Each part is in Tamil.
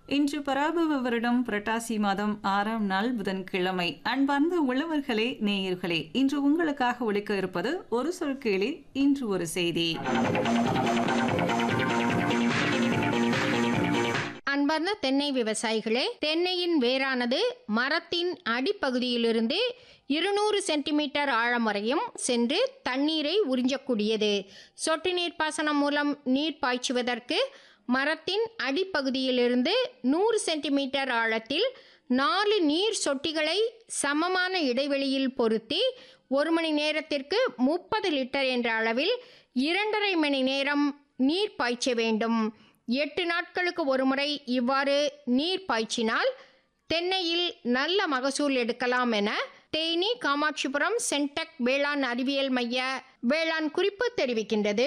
இன்று பராபவ வருடம் புரட்டாசி மாதம் ஆறாம் நாள் புதன்கிழமை அன்பார்ந்த உழவர்களே நேயர்களே இன்று உங்களுக்காக ஒழிக்க இருப்பது ஒரு சொல் கேளி இன்று ஒரு செய்தி அன்பார்ந்த தென்னை விவசாயிகளே தென்னையின் வேரானது மரத்தின் அடிப்பகுதியிலிருந்து இருநூறு சென்டிமீட்டர் ஆழம் வரையும் சென்று தண்ணீரை உறிஞ்சக்கூடியது சொட்டு நீர் பாசனம் மூலம் நீர் பாய்ச்சுவதற்கு மரத்தின் அடிப்பகுதியிலிருந்து நூறு சென்டிமீட்டர் ஆழத்தில் நாலு நீர் சொட்டிகளை சமமான இடைவெளியில் பொருத்தி ஒரு மணி நேரத்திற்கு முப்பது லிட்டர் என்ற அளவில் இரண்டரை மணி நேரம் நீர் பாய்ச்ச வேண்டும் எட்டு நாட்களுக்கு ஒரு முறை இவ்வாறு நீர் பாய்ச்சினால் தென்னையில் நல்ல மகசூல் எடுக்கலாம் என தேனி காமாட்சிபுரம் சென்டெக் வேளாண் அறிவியல் மைய வேளாண் குறிப்பு தெரிவிக்கின்றது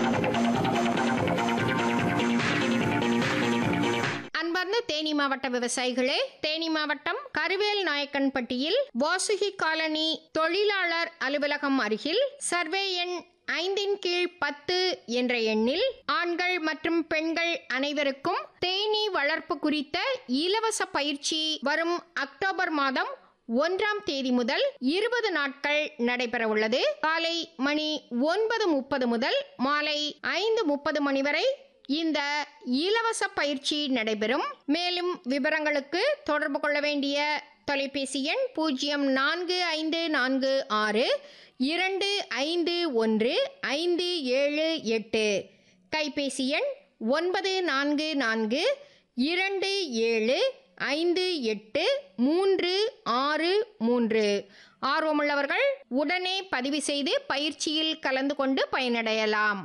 அன்பார்ந்த தேனி மாவட்ட விவசாயிகளே தேனி மாவட்டம் கருவேல் நாயக்கன்பட்டியில் வாசுகி காலனி தொழிலாளர் அலுவலகம் அருகில் சர்வே எண் ஐந்தின் கீழ் பத்து என்ற எண்ணில் ஆண்கள் மற்றும் பெண்கள் அனைவருக்கும் தேனீ வளர்ப்பு குறித்த இலவச பயிற்சி வரும் அக்டோபர் மாதம் ஒன்றாம் தேதி முதல் இருபது நாட்கள் நடைபெற உள்ளது காலை மணி ஒன்பது முப்பது முதல் மாலை ஐந்து முப்பது மணி வரை இந்த இலவச பயிற்சி நடைபெறும் மேலும் விவரங்களுக்கு தொடர்பு கொள்ள வேண்டிய தொலைபேசி எண் பூஜ்ஜியம் நான்கு ஐந்து நான்கு ஆறு இரண்டு ஐந்து ஒன்று ஐந்து ஏழு எட்டு கைபேசி எண் ஒன்பது நான்கு நான்கு இரண்டு ஏழு ஐந்து எட்டு மூன்று ஆறு மூன்று ஆர்வமுள்ளவர்கள் உடனே பதிவு செய்து பயிற்சியில் கலந்து கொண்டு பயனடையலாம்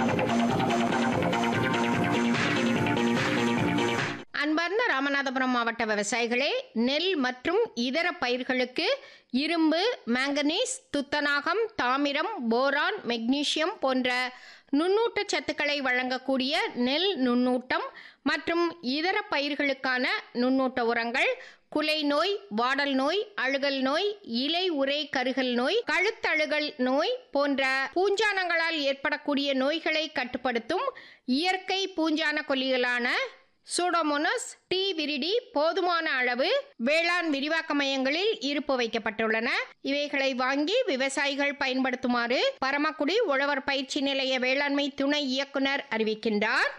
அன்பார்ந்த ராமநாதபுரம் மாவட்ட விவசாயிகளே நெல் மற்றும் இதர பயிர்களுக்கு இரும்பு மேங்கனீஸ் துத்தநாகம் தாமிரம் போரான் மெக்னீசியம் போன்ற நுண்ணூட்ட சத்துக்களை வழங்கக்கூடிய நெல் நுண்ணூட்டம் மற்றும் இதர பயிர்களுக்கான நுண்ணூட்ட உரங்கள் குலை நோய் வாடல் நோய் அழுகல் நோய் இலை உரை கருகல் நோய் கழுத்தழுகல் நோய் போன்ற பூஞ்சானங்களால் ஏற்படக்கூடிய நோய்களை கட்டுப்படுத்தும் இயற்கை பூஞ்சான கொல்லிகளான சூடோமோனஸ் டி விரிடி போதுமான அளவு வேளாண் விரிவாக்க மையங்களில் இருப்பு வைக்கப்பட்டுள்ளன இவைகளை வாங்கி விவசாயிகள் பயன்படுத்துமாறு பரமக்குடி உழவர் பயிற்சி நிலைய வேளாண்மை துணை இயக்குனர் அறிவிக்கின்றார்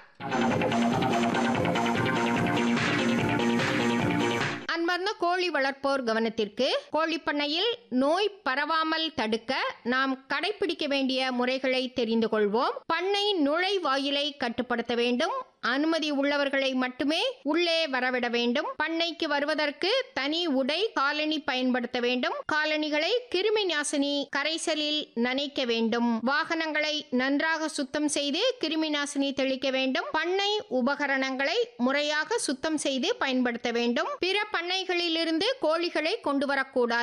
அன்பார்ந்த கோழி வளர்ப்போர் கவனத்திற்கு கோழிப்பண்ணையில் நோய் பரவாமல் தடுக்க நாம் கடைபிடிக்க வேண்டிய முறைகளை தெரிந்து கொள்வோம் பண்ணை நுழைவாயிலை கட்டுப்படுத்த வேண்டும் அனுமதி உள்ளவர்களை மட்டுமே உள்ளே வரவிட வேண்டும் பண்ணைக்கு வருவதற்கு தனி உடை காலணி பயன்படுத்த வேண்டும் காலணிகளை கிருமி நாசினி கரைசலில் நனைக்க வேண்டும் வாகனங்களை நன்றாக சுத்தம் செய்து கிருமி நாசினி தெளிக்க வேண்டும் பண்ணை உபகரணங்களை முறையாக சுத்தம் செய்து பயன்படுத்த வேண்டும் பிற பண்ணைகளிலிருந்து கோழிகளை கொண்டு வரக்கூடாது